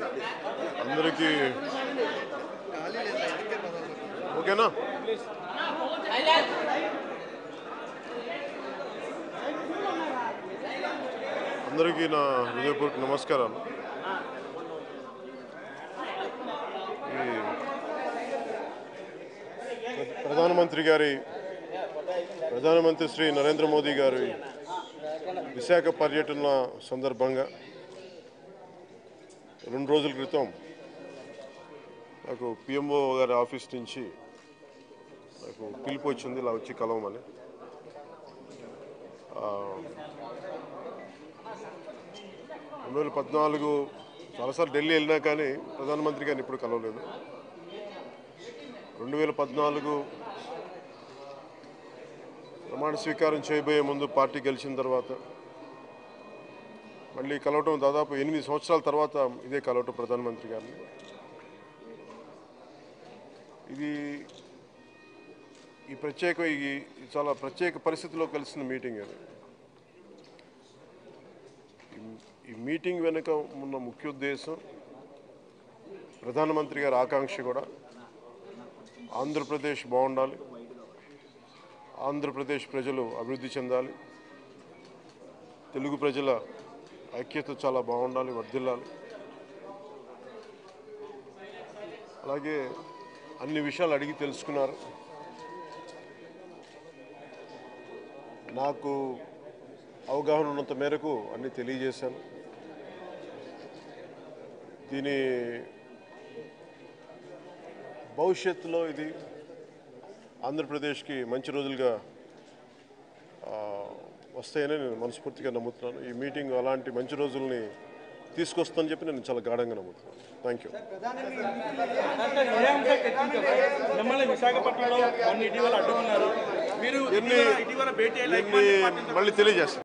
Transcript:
అందరికీ ఓకేనా అందరికీ నా హృదయపూర్వక నమస్కారాలు ఈ ప్ర- ప్రధానమంత్రి గారి ప్రధానమంత్రి శ్రీ నరేంద్ర మోదీ గారి విశాఖ పర్యటన సందర్భంగా రెండు రోజుల క్రితం నాకు పిఎంఓ గారి ఆఫీస్ నుంచి నాకు పిలుపు వచ్చింది ఇలా వచ్చి కలవమని ఆ, రెండు వేల పద్నాలుగు చాలాసార్లు ఢిల్లీ వెళ్ళినా కానీ ప్రధానమంత్రి గారిని ఇప్పుడు కలవలేదు రెండు వేల పద్నాలుగు ప్రమాణ స్వీకారం చేయబోయే ముందు పార్టీ గెలిచిన తర్వాత మళ్ళీ కలవటం దాదాపు ఎనిమిది సంవత్సరాల తర్వాత ఇదే కలవటం ప్రధానమంత్రి గారిని ఇది ఈ ప్రత్యేక ఈ ఈ చాలా ప్రత్యేక పరిస్థితిలో కలిసిన మీటింగ్ అది ఈ- ఈ మీటింగ్ వెనుక ఉన్న ముఖ్య ఉద్దేశం ప్రధానమంత్రి గారి ఆకాంక్ష కూడా ఆంధ్రప్రదేశ్ బాగుండాలి ఆంధ్రప్రదేశ్ ప్రజలు అభివృద్ధి చెందాలి తెలుగు ప్రజల ఐక్యత చాలా బాగుండాలి వర్ధిల్లాలి అలాగే అన్ని విషయాలు అడిగి తెలుసుకున్నారు నాకు అవగాహన ఉన్నంత మేరకు అన్ని తెలియజేశాను దీని భవిష్యత్తులో ఇది ఆంధ్రప్రదేశ్కి మంచి రోజులుగా ఆ, వస్తాయని నేను మనస్ఫూర్తిగా నమ్ముతున్నాను ఈ మీటింగ్ అలాంటి మంచి రోజుల్ని తీసుకొస్తుందని చెప్పి నేను చాలా గాఢంగా నమ్ముతున్నాను థ్యాంక్ యూ అంటే ఏ అంశం చర్చించారు మిమ్మల్ని విశాఖపట్నంలో మొన్న ఇటీవల అడ్డుకున్నారు మీరు ఎన్ని ఇటీవల- ఇటీవల భేటీ అయ్యి ఎన్ని మళ్ళీ తెలియజేస్తాను